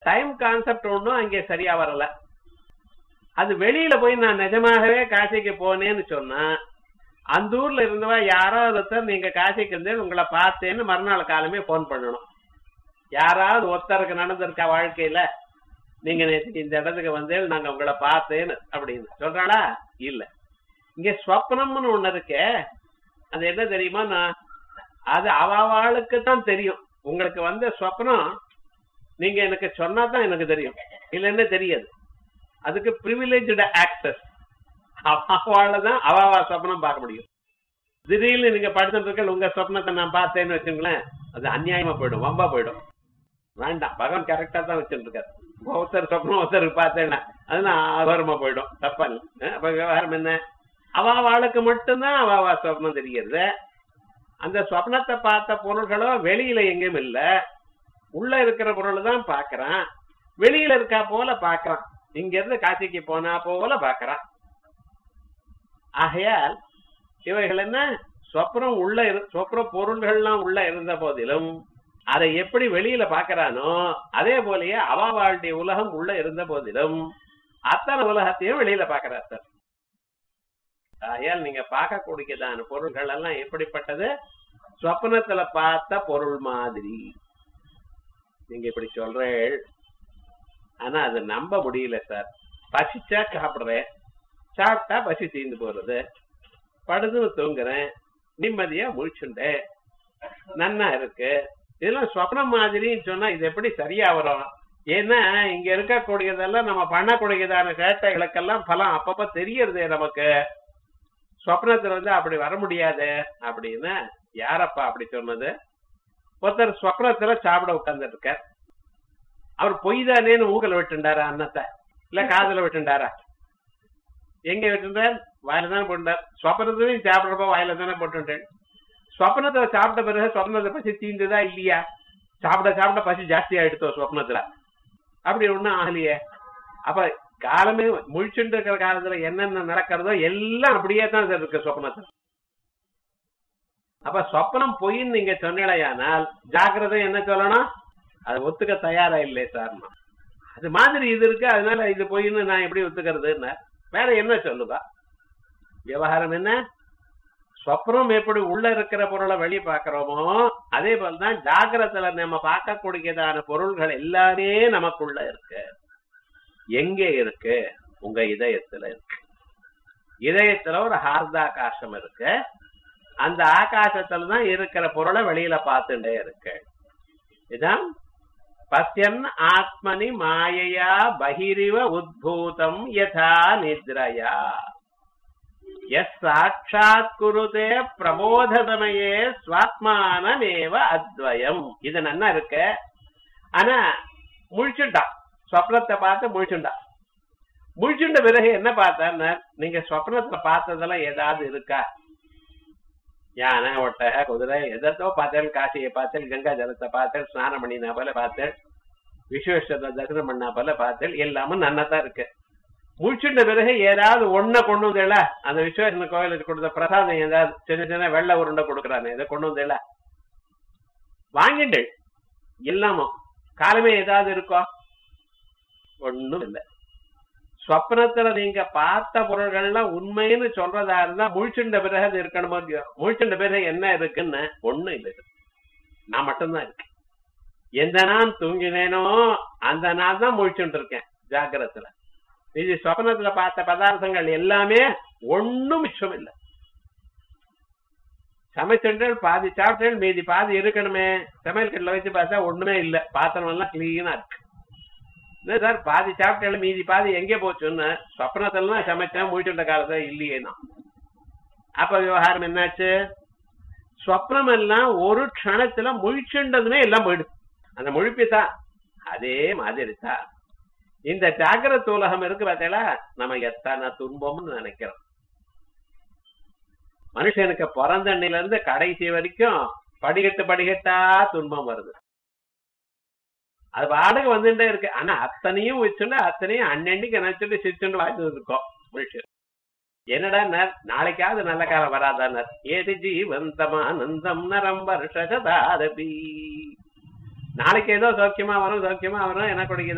Time concept ஒன்றும் அங்கே சரியா வரல அது வெளியில போய் நான் நிஜமாகவே காசிக்கு போனேன்னு சொன்னா அந்த ஊர்ல இருந்தவா யாராவது ஒருத்தர் நீங்க காசிக்கு இருந்து உங்களை பார்த்தேன்னு மறுநாள் காலமே போன் பண்ணணும் யாராவது ஒருத்தருக்கு நடந்திருக்கா வாழ்க்கையில நீங்க நேற்று இந்த இடத்துக்கு வந்து நாங்க உங்களை பார்த்தேன்னு அப்படின்னு சொல்றாளா இல்ல இங்க ஸ்வப்னம்னு ஒண்ணு இருக்கே அது என்ன தெரியுமா நான் அது அவளுக்கு தான் தெரியும் உங்களுக்கு வந்த ஸ்வப்னம் நீங்க எனக்கு சொன்னா தான் எனக்கு தெரியும் இல்லைன்னு தெரியாது அதுக்கு ப்ரிவிலேஜ்டு ஆக்சஸ் அவளை தான் அவாவா சொப்னம் பார்க்க முடியும் திடீர்னு நீங்க படுத்துட்டு இருக்க உங்க சொப்னத்தை நான் பார்த்தேன்னு வச்சுங்களேன் அது அநியாயமா போயிடும் வம்பா போயிடும் வேண்டாம் பகவான் கரெக்டா தான் வச்சுட்டு இருக்காரு ஒருத்தர் சொப்னம் ஒருத்தருக்கு பார்த்தேன்னா அது நான் ஆதாரமா போயிடும் தப்பா இல்லை. அஹ் அப்ப விவகாரம் என்ன அவா வாளுக்கு மட்டும்தான் அவாவா சொப்னம் தெரிகிறது அந்த சொப்னத்தை பார்த்த பொருள்களோ வெளியில எங்கேயும் இல்ல உள்ள இருக்கிற பொருள் தான் பாக்குறான் வெளியில இருக்கா போல பாக்குறான் இங்க இருந்து காசிக்கு போனா போல பாக்குறான் ஆகையால் இவைகள் என்ன சொப்னம் உள்ள இரு சொப்ன பொருள்கள்லாம் உள்ள இருந்த போதிலும் அதை எப்படி வெளியில பாக்குறானோ அதே போலயே அவ வாழ்க்கை உலகம் உள்ள இருந்த போதிலும் அத்தனை உலகத்தையும் வெளியில பாக்குறார் சார் ஆகையால் நீங்க பார்க்கக்கூடியதான பொருள்கள் எல்லாம் எப்படிப்பட்டது சொப்னத்துல பார்த்த பொருள் மாதிரி நீங்க இப்படி சொல்றேன் ஆனா அது நம்ப முடியல சார் பசிச்சா சாப்பிடுறேன் சாப்பிட்டா பசி தீர்ந்து போறது படுதுன்னு தூங்குறேன் நிம்மதியா முழிச்சுண்டேன் நன்னா இருக்கு இதெல்லாம் சொப்னம் மாதிரின்னு சொன்னா இது எப்படி சரியா வரும் ஏன்னா இங்க இருக்கக்கூடியதெல்லாம் நம்ம பண்ணக்கூடியதான சேட்டைகளுக்கெல்லாம் பலம் அப்பப்ப தெரியறது நமக்கு சொப்னத்துல வந்து அப்படி வர முடியாது அப்படின்னு யாரப்பா அப்படி சொன்னது ஒருத்தர் சொப்னத்துல சாப்பிட உட்கார்ந்துட்டு இருக்கார் அவர் பொய் தானேன்னு ஊக்கல விட்டுண்டாரா அன்னத்தை இல்ல காதுல விட்டுண்டாரா எங்க விட்டுண்டார் வாயில தானே போட்டுட்டார் சொப்பனத்தையும் சாப்பிடுறப்ப வாயில தானே போட்டுட்டேன் சொப்னத்துல சாப்பிட்ட பிறகு சொப்னத்தை பசி தீந்துதா இல்லையா சாப்பிட சாப்பிட பசி ஜாஸ்தி ஆயிடுத்தோ சொப்னத்துல அப்படி ஒண்ணும் ஆகலையே அப்ப காலமே முழிச்சுட்டு இருக்கிற காலத்துல என்னென்ன நடக்கிறதோ எல்லாம் அப்படியே தான் இருக்கு சொப்னத்துல அப்ப சொப்னம் பொய்ன்னு நீங்க சொன்னீங்களேயானால் ஜாக்கிரதை என்ன சொல்லணும் அது ஒத்துக்க தயாரா இல்லை சார்னா அது மாதிரி இது இருக்கு அதனால இது பொய்ன்னு நான் எப்படி ஒத்துக்கிறதுன்னு வேற என்ன சொல்லுவா விவகாரம் என்ன சொப்னம் எப்படி உள்ள இருக்கிற பொருளை வெளியே பார்க்கிறோமோ அதே போலதான் ஜாகிரத்துல நம்ம பார்க்கக்கூடியதான பொருள்கள் எல்லாமே நமக்குள்ள இருக்கு எங்க இருக்கு உங்க இதயத்துல இருக்கு இதயத்துல ஒரு ஹார்தாகாசம் இருக்கு அந்த ஆகாசத்துல தான் இருக்கிற பொருளை வெளியில பார்த்துட்டே இருக்கு இதான் பசியன் ஆத்மனி மாயையா பகிரிவ உத்பூதம் யதா நித்ரயா எஸ் சாட்சாத் குருதே பிரபோத சமயே ஸ்வாத்மானமேவ அத்வயம் இது நன்னா இருக்கு ஆனா முழிச்சுட்டான் சொப்னத்தை பார்த்து முழிச்சுட்டான் முழிச்சுட்ட பிறகு என்ன பார்த்தான்னு நீங்க சொப்னத்துல பார்த்ததெல்லாம் ஏதாவது இருக்கா யானை ஒட்டக குதிரை எதோ பார்த்தேன் காசியை பார்த்தேன் கங்கா ஜலத்தை பார்த்தேன் ஸ்நானம் பண்ணினா போல பார்த்தேன் விஸ்வேஸ்வரத்தை தரிசனம் பண்ணா போல பார்த்தேன் எல்லாமும் நன்னதான் இருக்கு முழிச்சுட்ட பிறகு ஏதாவது ஒன்ன கொண்டு வந்தேல அந்த விஸ்வேஸ்வரன் கோயிலுக்கு கொடுத்த பிரசாதம் ஏதாவது சின்ன சின்ன வெள்ளை உருண்டை கொடுக்குறானே இதை கொண்டு வந்தேல வாங்கிட்டு எல்லாமும் காலமே ஏதாவது இருக்கோ ஒண்ணும் இல்லை ஸ்வப்னத்துல நீங்க பார்த்த பொருள்கள்லாம் உண்மைன்னு சொல்றதா இருந்தா முழிச்சுண்ட பிறகு அது இருக்கணுமோ இல்லையோ முழிச்சுண்ட பிறகு என்ன இருக்குன்னு ஒண்ணும் இல்லை நான் மட்டும்தான் இருக்கேன் எந்த நான் தூங்கினேனோ அந்த நாள் தான் முழிச்சுட்டு இருக்கேன் ஜாக்கிரத்துல இது சொப்னத்துல பார்த்த பதார்த்தங்கள் எல்லாமே ஒண்ணும் மிச்சம் இல்லை சமைச்சல் பாதி சாப்பிட்டேன் மீதி பாதி இருக்கணுமே சமையல் கட்டில வச்சு பார்த்தா ஒண்ணுமே இல்லை பாத்திரம் எல்லாம் கிளீனா இருக்கு என்ன சார் பாதி சாப்பிட்டேன் மீதி பாதி எங்கே போச்சுன்னு சொப்னத்துல சமைச்சேன் முழிச்சுட்ட காலத்துல இல்லையே நான் அப்ப விவகாரம் என்னாச்சு சொப்னம் எல்லாம் ஒரு க்ஷணத்துல முழிச்சுண்டதுமே எல்லாம் போயிடுது அந்த முழிப்பு தான் அதே மாதிரி தான் இந்த ஜாகிரத உலகம் இருக்கு பார்த்தீங்களா நம்ம எத்தனை துன்பம்னு நினைக்கிறோம் மனுஷனுக்கு பிறந்தண்ணில இருந்து கடைசி வரைக்கும் படிக்கட்டு படிக்கட்டா துன்பம் வருது அது பாடகு வந்துட்டே இருக்கு ஆனா அத்தனையும் வச்சுட்டு அத்தனையும் அன்னன்னைக்கு நினைச்சிட்டு சிரிச்சுட்டு வாழ்ந்து இருக்கோம் மனுஷன் என்னடா நாளைக்காவது நல்ல காலம் வராதானர் ஏது ஜீவந்தமானந்தம் நரம் வருஷதாரபி நாளைக்கு ஏதோ சௌக்கியமா வரும் சௌக்கியமா வரும் எனக்கு